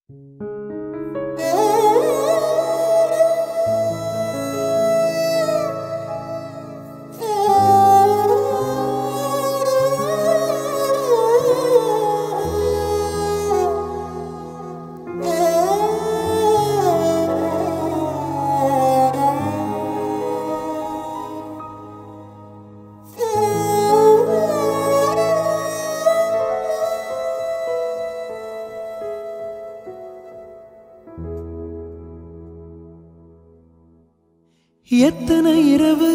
எத்தனை இரவு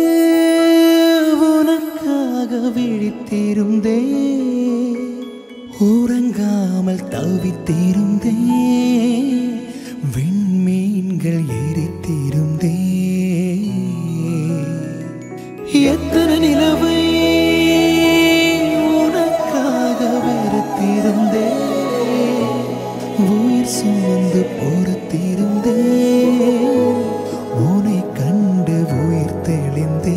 உனக்காக விழித்திருந்தே உறங்காமல் தவித்திருந்தே விண்மீன்கள் எரித்திருந்தே எத்தனை நிலவை உனக்காக வெறுத்திருந்தே உயிர் சுமந்து பொறுத்திருந்தே உனை கண்டு உயிர் தெளிந்தே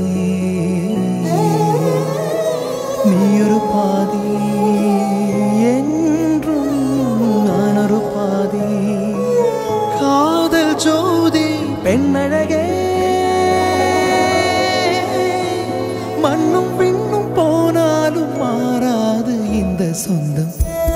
நீ ஒரு பாதி என்றும் நான் ஒரு பாதி காதல் ஜோதி பெண்ணழகே மண்ணும் பின்னும் போனாலும் மாறாது இந்த சொந்தம்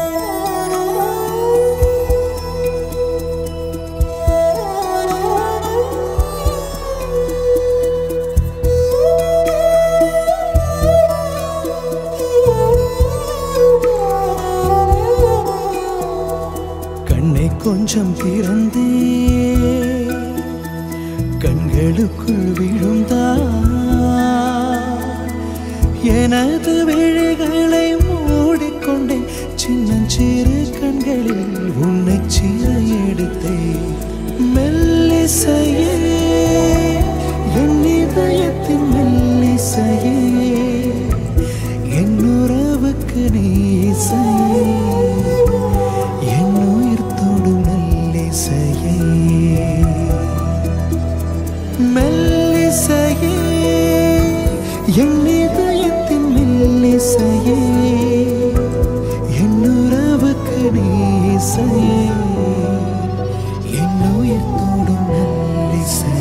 கண்ணை கொஞ்சம் திறந்தே கண்களுக்குள் விழுந்தா எனது விழிகளை மூடிக்கொண்டேன் சின்னஞ்சிறு கண்களில் உன்னை சிறை எடுத்தேன் மெல்லிசையே என் இதயத்தின் மெல்லிசையே என் உறவுக்கு நீ இசையே என் உயிர் தொடும் நல்லிசையே மெல்லிசையே என் இதயத்தின் மெல்லிசையே என் உறவுக்கு நீ இசையே என் உயிர் தொடும் நல்லிசையே